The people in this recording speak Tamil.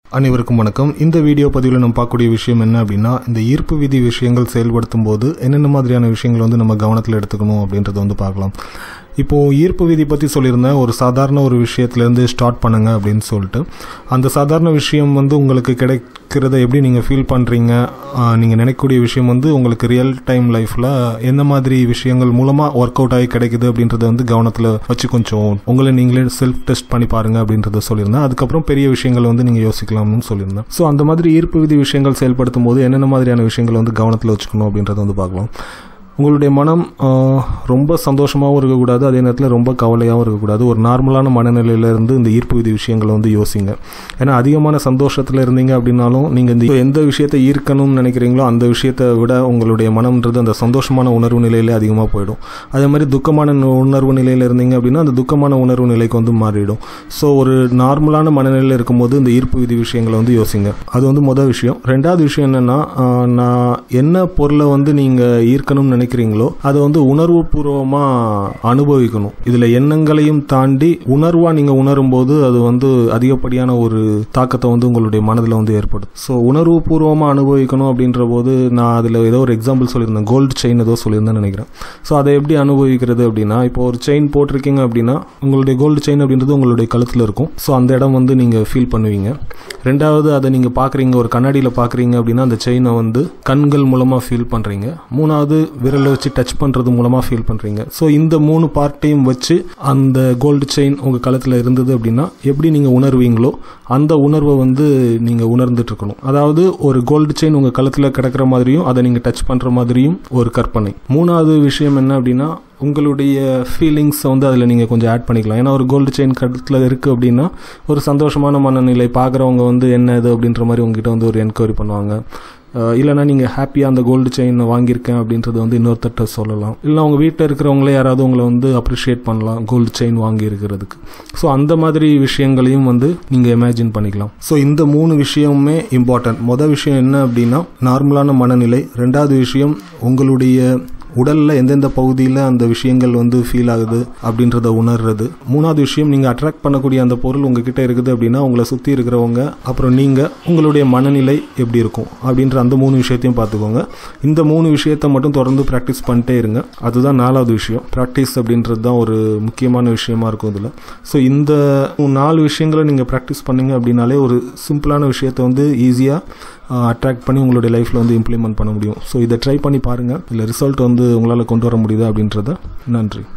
அனைவருக்கும் வணக்கம் இந்த வீடியோ பதிவில் நம்ம பார்க்கக்கூடிய விஷயம் என்ன அப்படின்னா இந்த ஈர்ப்பு விதி விஷயங்கள் செயல்படுத்தும் போது என்னென்ன மாதிரியான விஷயங்கள் வந்து நம்ம கவனத்தில் எடுத்துக்கணும் அப்படின்றத வந்து பார்க்கலாம் இப்போது ஈர்ப்பு விதி பற்றி சொல்லியிருந்தேன் ஒரு சாதாரண ஒரு விஷயத்துலேருந்து ஸ்டார்ட் பண்ணுங்க அப்படின்னு சொல்லிட்டு அந்த சாதாரண விஷயம் வந்து உங்களுக்கு கிடைக்கிறத எப்படி நீங்கள் ஃபீல் பண்ணுறீங்க நீங்கள் நினைக்கக்கூடிய விஷயம் வந்து உங்களுக்கு ரியல் டைம் லைஃப்பில் எந்த மாதிரி விஷயங்கள் மூலமாக ஒர்க் அவுட் ஆகி கிடைக்குது அப்படின்றத வந்து கவனத்தில் வச்சு கொஞ்சம் உங்களை நீங்களே செல்ஃப் டெஸ்ட் பண்ணி பாருங்க அப்படின்றத சொல்லியிருந்தேன் அதுக்கப்புறம் பெரிய விஷயங்கள் வந்து நீங்கள் யோசிக்கலாம்னு சொல்லியிருந்தேன் ஸோ அந்த மாதிரி ஈர்ப்பு விதி விஷயங்கள் செயல்படுத்தும் போது என்னென்ன மாதிரியான விஷயங்கள் வந்து கவனத்தில் வச்சுக்கணும் அப்படின்றத வந்து பார்க்கலாம் உங்களுடைய மனம் ஆஹ், ரொம்ப சந்தோஷமாகவும் இருக்கக்கூடாது அதே நேரத்தில் ரொம்ப கவலையாகவும் இருக்கக்கூடாது ஒரு நார்மலான மனநிலையிலேருந்து இந்த ஈர்ப்பு விதி விஷயங்களை வந்து யோசிங்க ஏன்னா அதிகமான சந்தோஷத்தில் இருந்தீங்க அப்படின்னாலும் நீங்கள் இந்த எந்த விஷயத்தை ஈர்க்கணும்னு நினைக்கிறீங்களோ அந்த விஷயத்தை விட உங்களுடைய மனம்ன்றது அந்த சந்தோஷமான உணர்வு நிலையிலே அதிகமாக போயிடும் அதே மாதிரி துக்கமான நு- உணர்வு நிலையில் இருந்தீங்க அப்படின்னா அந்த துக்கமான உணர்வு நிலைக்கு வந்து மாறிடும் ஸோ ஒரு நார்மலான மனநிலையில் இருக்கும்போது இந்த ஈர்ப்பு விதி விஷயங்களை வந்து யோசிங்க அது வந்து முதல் விஷயம் ரெண்டாவது விஷயம் என்னன்னா ஆஹ், நான் என்ன பொருளை வந்து நீங்கள் ஈர்க்கணும்னு நினைக்கிறீங்களோ அதை வந்து உணர்வு பூர்வமாக அனுபவிக்கணும் இதில் எண்ணங்களையும் தாண்டி உணர்வாக நீங்கள் உணரும் போது அது வந்து அதிகப்படியான ஒரு தாக்கத்தை வந்து உங்களுடைய மனதில் வந்து ஏற்படும் ஸோ உணர்வு பூர்வமாக அனுபவிக்கணும் அப்படின்ற போது நான் அதில் ஏதோ ஒரு எக்ஸாம்பிள் சொல்லியிருந்தேன் கோல்டு செயின் ஏதோ சொல்லியிருந்தேன் நினைக்கிறேன் ஸோ அதை எப்படி அனுபவிக்கிறது அப்படின்னா இப்போ ஒரு செயின் போட்டிருக்கீங்க அப்படின்னா உங்களுடைய கோல்டு செயின் அப்படின்றது உங்களுடைய கழுத்தில் இருக்கும் ஸோ அந்த இடம் வந்து நீங்கள் ஃபீல் பண்ணுவீங்க ரெண்டாவது அதை நீங்கள் பார்க்குறீங்க ஒரு கண்ணாடியில் பார்க்குறீங்க அப்படின்னா அந்த செயினை வந்து கண்கள் மூலமாக ஃபீல் பண்ணுறீங்க மூணாவது விரலை வச்சு டச் பண்ணுறது மூலமாக ஃபீல் பண்ணுறீங்க ஸோ இந்த மூணு பார்ட்டையும் வச்சு அந்த கோல்டு செயின் உங்கள் கழுத்தில் இருந்தது அப்படின்னா எப்படி நீங்கள் உணர்வீங்களோ அந்த உணர்வை வந்து நீங்கள் உணர்ந்துட்டு இருக்கணும் அதாவது ஒரு கோல்டு செயின் உங்கள் கழுத்தில் கிடக்கிற மாதிரியும் அதை நீங்கள் டச் பண்ணுற மாதிரியும் ஒரு கற்பனை மூணாவது விஷயம் என்ன அப்படின்னா உங்களுடைய ஃபீலிங்ஸை வந்து அதில் நீங்கள் கொஞ்சம் ஆட் பண்ணிக்கலாம் ஏன்னா ஒரு கோல்டு செயின் கழுத்தில் இருக்குது அப்படின்னா ஒரு சந்தோஷமான மனநிலை பார்க்குறவங்க வந்து என்ன இது அப்படின்ற மாதிரி உங்ககிட்ட வந்து ஒரு என்கொயரி பண்ணுவாங்க அஹ் இல்லைனா நீங்கள் ஹாப்பியாக அந்த கோல்டு செயின் வாங்கியிருக்கேன் அப்படின்றது வந்து இன்னொருத்தட்ட சொல்லலாம் இல்லை உங்கள் வீட்டில் இருக்கிறவங்களே யாராவது உங்களை வந்து அப்ரிஷியேட் பண்ணலாம் கோல்டு செயின் வாங்கி இருக்கிறதுக்கு ஸோ அந்த மாதிரி விஷயங்களையும் வந்து நீங்கள் இமேஜின் பண்ணிக்கலாம் ஸோ இந்த மூணு விஷயமுமே இம்பார்ட்டன்ட் மொதல் விஷயம் என்ன அப்படின்னா நார்மலான மனநிலை ரெண்டாவது விஷயம் உங்களுடைய உடலில் எந்தெந்த பகுதியில் அந்த விஷயங்கள் வந்து ஃபீல் ஆகுது அப்படின்றத உணர்றது மூணாவது விஷயம் நீங்கள் அட்ராக்ட் பண்ணக்கூடிய அந்த பொருள் உங்ககிட்ட இருக்குது அப்படின்னா உங்களை சுற்றி இருக்கிறவங்க அப்புறம் நீங்கள் உங்களுடைய மனநிலை எப்படி இருக்கும் அப்படின்ற அந்த மூணு விஷயத்தையும் பார்த்துக்கோங்க இந்த மூணு விஷயத்தை மட்டும் தொடர்ந்து ப்ராக்டிஸ் பண்ணிட்டே இருங்க அதுதான் நாலாவது விஷயம் ப்ராக்டிஸ் அப்படின்றது தான் ஒரு முக்கியமான விஷயமா இருக்கும் இதில் ஸோ இந்த நாலு விஷயங்களை நீங்கள் ப்ராக்டிஸ் பண்ணீங்க அப்படின்னாலே ஒரு சிம்பிளான விஷயத்தை வந்து ஈஸியாக அட்ராக்ட் பண்ணி உங்களுடைய லைஃப்பில் வந்து இம்ப்ளிமெண்ட் பண்ண முடியும் ஸோ இதை ட்ரை பண்ணி பாருங்கள் இல்லை ரிசல்ட் வந்து உங்களால் கொண்டு வர முடியுதா அப்படின்றத நன்றி